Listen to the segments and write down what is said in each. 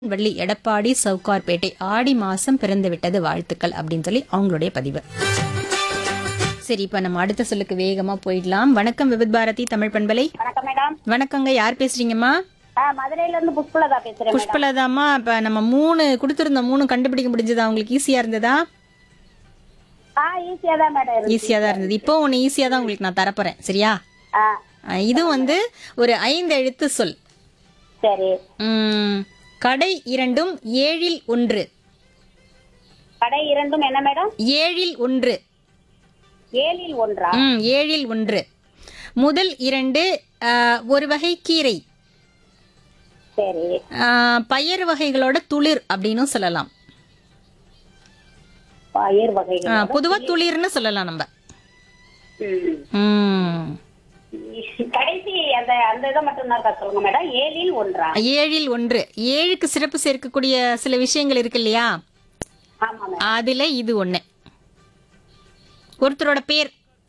வள்ளி எடப்பாடி சவுகார்பேட்டை ஆடி மாசம் பிறந்து விட்டது வாழ்த்துக்கள் அப்படின்னு சொல்லி அவங்களுடைய பதிவு சரி இப்ப நம்ம அடுத்த சொல்லுக்கு வேகமா போயிடலாம் வணக்கம் விவித் பாரதி தமிழ் பண்பலை வணக்கம் மேடம் வணக்கங்க யார் பேசுறீங்கம்மா ஆ மதுரையில இருந்து புஷ்பலதா பேசுறேன் மேடம் புஷ்பலதாம்மா இப்ப நம்ம மூணு கொடுத்திருந்த மூணு கண்டுபிடிக்க முடிஞ்சதா உங்களுக்கு ஈஸியா இருந்ததா ஆ ஈஸியா தான் மேடம் இருக்கு ஈஸியா தான் இருந்தது இப்போ ஒன்னு ஈஸியா தான் உங்களுக்கு நான் தரப்போறேன் சரியா ஆ அஹ் இது வந்து ஒரு ஐந்து எழுத்து சொல் சரி உம், கடை இரண்டும் ஏழில் ஒன்று கடை இரண்டும் என்ன மேடம் ஏழில் ஒன்று ஏழில் ஒன்றா ம் ஏழில் ஒன்று முதல் இரண்டு அஹ், ஒரு வகை கீரை சரி அஹ், பயறு வகைகளோட துளிர் அப்படின்னும் சொல்லலாம் பயிர் வகைகள் அஹ், பொதுவா துளிர்னு சொல்லலாம் நம்ம ம். ம். கடைசி அந்த அந்த இதை மட்டும் தான் சொல்லுங்க மேடம் ஏழில் ஒன்றா ஏழில் ஒன்று ஏழுக்கு சிறப்பு சேர்க்கக்கூடிய சில விஷயங்கள் இருக்கு இல்லையா ஆமா மேடம் அதுல இது ஒண்ணு ஒருத்தரோட பேர்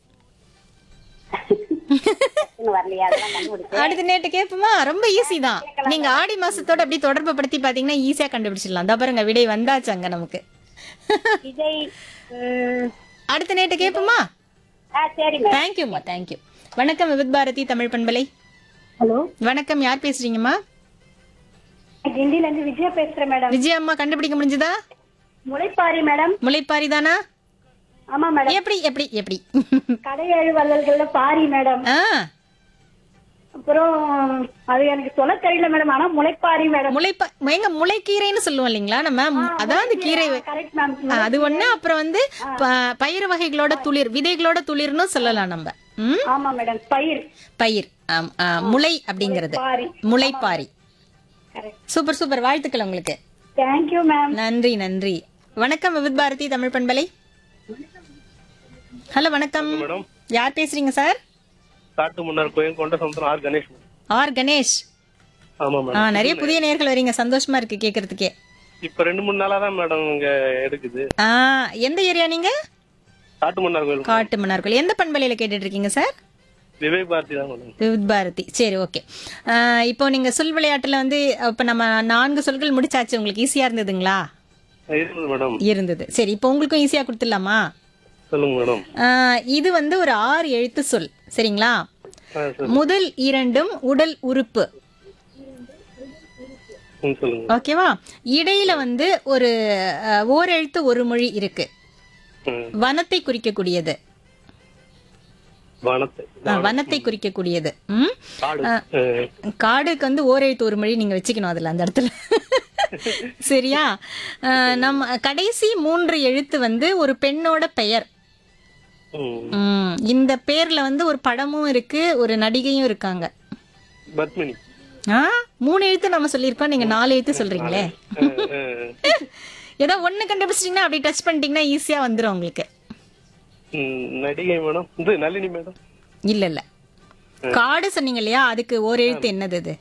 இன்னும் வரலையா அதெல்லாம் கண்டுபிடிச்சு அடுத்த நேட்டு கேட்போமா ரொம்ப ஈஸி தான் நீங்க ஆடி மாசத்தோட அப்படி தொடர்பு படுத்தி பாத்தீங்கன்னா ஈஸியா கண்டுபிடிச்சிடலாம் இதோ பாருங்க விடை வந்தாச்சு அங்க நமக்கு விஜய் ம், அடுத்த நேட்டு கேட்போமா ஆ சரி மேடம் தேங்க்யூம்மா தேங்க்யூ வணக்கம் விவித் பாரதி தமிழ் பண்பலை ஹலோ வணக்கம் யார் பேசுறீங்கம்மா கிண்டில இருந்து விஜயா பேசுறேன் மேடம் விஜய் அம்மா கண்டுபிடிக்க முடிஞ்சதா முளைப்பாரி மேடம் முளைப்பாரி தானா ஆமா மேடம் எப்படி எப்படி எப்படி கடையேழு வள்ளல்கள்ல பாரி மேடம் ஆ அப்புறம் அது எனக்கு சொல்ல தெரியல மேடம் ஆனா முளைப்பாரி மேடம் முளைப்பா எங்க முளைக்கீரைன்னு சொல்லுவோம் இல்லைங்களா நம்ம அதாவது கீரை கரெக்ட் மேம் ஆ, அது ஒண்ணு அப்புறம் வந்து ப- பயிறு வகைகளோட துளிர் விதைகளோட துளிர்னு சொல்லலாம் நம்ம ம் ஆமா மேடம் பயிர் பயிர் ஆம், ஆ, முளை அப்படிங்கிறது பாரி முளைப்பாரி கரெக்ட் சூப்பர் சூப்பர் வாழ்த்துக்கள் உங்களுக்கு தேங்க்யூ மேம் நன்றி நன்றி வணக்கம் விவித் பாரதி தமிழ் பண்பலை ஹலோ வணக்கம் மேடம் யார் பேசுறீங்க சார் காட்டு முன்னார் கோயில் கொண்ட சமுத்திரம் R Ganesh madam. R Ganesh ஆமா ஆ மேடம் நிறைய புதிய நேர்கள் வரீங்க சந்தோஷமா இருக்கு கேக்குறதுக்கே இப்ப ரெண்டு மூணு நாளா தான் மேடம் இங்க எடுக்குது ஆ எந்த ஏரியா நீங்க காட்டு முன்னார் கோயில் காட்டு மன்னார்கோயில் எந்த பண்பலையில கேட்டுட்டு இருக்கீங்க சார் விவேக் பாரதி தான் மேடம் விவித் பாரதி சரி ஓகே இப்போ நீங்க சொல் விளையாட்டுல வந்து இப்போ நம்ம நான்கு சொல்கள் முடிச்சாச்சு உங்களுக்கு ஈஸியா இருந்ததுங்களா இருக்குது மேடம் இருந்தது சரி இப்போ உங்களுக்கும் ஈஸியா கொடுத்துடலாமா சொல்லுங்க மேடம் ஆ, இது வந்து ஒரு ஆறு எழுத்து சொல் சரிங்களா ஆ சரி முதல் இரண்டும் உடல் உறுப்பு ம், சொல்லுங்க ஓகேவா இடையில வந்து ஒரு அஹ், ஓர் எழுத்து ஒரு மொழி இருக்கு ம். வனத்தை குறிக்கக்கூடியது வனத்தை ஆ, வனத்தை குறிக்கக்கூடியது ம் காடு ஆ. அஹ், காடுக்கு வந்து ஓர் எழுத்து ஒரு மொழி நீங்க வச்சுக்கணும் அதுல அந்த இடத்துல சரியா அஹ், நம்ம கடைசி மூன்று எழுத்து வந்து ஒரு பெண்ணோட பெயர் ம். ம், இந்த பேர்ல வந்து ஒரு படமும் இருக்கு ஒரு நடிகையும் இருக்காங்க பத்மினி ஆ மூணு எழுத்து நம்ம சொல்லியிருக்கோம் நீங்க நாலு எழுத்து சொல்றீங்களே அஹ், அஹ். ஏதோ ஒண்ணு கண்டுபிடிச்சிட்டீங்கன்னா அப்படி டச் பண்ணிட்டீங்கன்னா ஈஸியா வந்துரும் உங்களுக்கு ம், நடிகை மேடம் இது நளினி மேடம் இல்ல இல்ல காடு சொன்னீங்க இல்லையா அதுக்கு ஓர் எழுத்து என்னது அது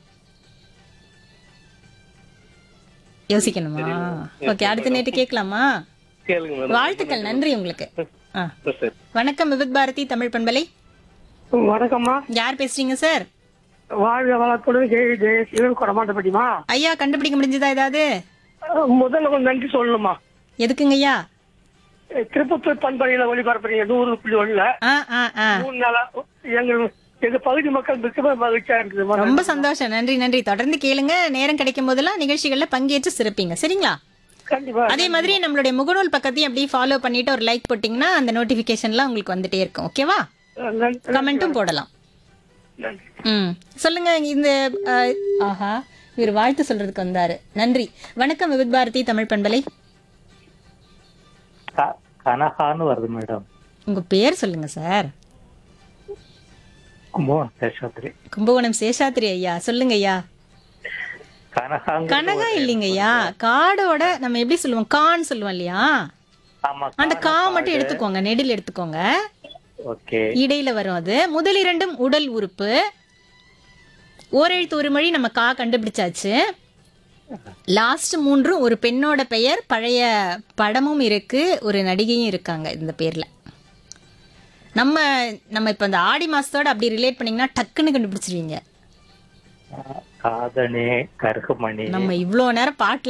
யோசிக்கணுமா ஓகே அடுத்த நேற்று கேட்கலாமா கேளுங்க மேடம் வாழ்த்துக்கள் நன்றி உங்களுக்கு ஆ. சரி வணக்கம் விவித் பாரதி தமிழ் பண்பலை வணக்கம்மா யார் பேசுறீங்க சார் வாழ்க வளத்துடன் ஜெய ஜெய சிவன் கொடமாட்டப்பட்டிமா ஐயா கண்டுபிடிக்க முடிஞ்சதா ஏதாவது முதல்ல கொஞ்சம் நன்றி சொல்லணுமா எதுக்குங்க ஐயா அஹ் திருப்பத்தூர் பண்பலையில ஒளிபரப்புறீங்க நூறு புள்ளி ஒண்ணுல ஆ ஆ ஆ மூணு நாளா எங்க எங்க பகுதி மக்கள் மிக மகிழ்ச்சியா இருக்குதுமா ரொம்ப சந்தோஷம் நன்றி நன்றி தொடர்ந்து கேளுங்க நேரம் கிடைக்கும் போதெல்லாம் நிகழ்ச்சிகள்ல பங்கேற்று சிறப்பீங்க சரிங்களா கண்டிப்பா அதே மாதிரி நம்மளுடைய முகநூல் பக்கத்தையும் அப்படியே ஃபாலோ பண்ணிட்டு ஒரு லைக் போட்டீங்கன்னா அந்த நோட்டிபிகேஷன்லாம் உங்களுக்கு வந்துட்டே இருக்கும் ஓகேவா அஹ் நன்றி கமெண்ட்டும் போடலாம் நன்றி ம் சொல்லுங்க இந்த அஹ், ஆஹா இவர் வாழ்த்து சொல்றதுக்கு வந்தாரு நன்றி வணக்கம் விவித் பாரதி தமிழ் பண்பலை க- கனகான்னு வருது மேடம் உங்க பேர் சொல்லுங்க சார் கும்பகோணம் சேஷாத்ரி கும்பகோணம் சேஷாத்ரி ஐயா சொல்லுங்க ஐயா கனகாங்க கனகா இல்லைங்க ஐயா காடோட நம்ம எப்படி சொல்லுவோம் கான்னு சொல்லுவோம் இல்லையா ஆமா அந்த கா மட்டும் எடுத்துக்கோங்க நெடில் எடுத்துக்கோங்க ஓகே இடையில வரும் அது முதல் இரண்டும் உடல் உறுப்பு ஓரெழுத்து ஒரு மொழி நம்ம கா கண்டுபிடிச்சாச்சு லாஸ்ட் மூன்றும் ஒரு பெண்ணோட பெயர் பழைய படமும் இருக்கு ஒரு நடிகையும் இருக்காங்க இந்த பேர்ல நம்ம நம்ம இப்ப இந்த ஆடி மாசத்தோட அப்படி ரிலேட் பண்ணீங்கன்னா டக்குன்னு கண்டுபிடிச்சிருவீங்க காதணி கருகுமணி நம்ம இவ்வளோ நேரம் பாட்டுல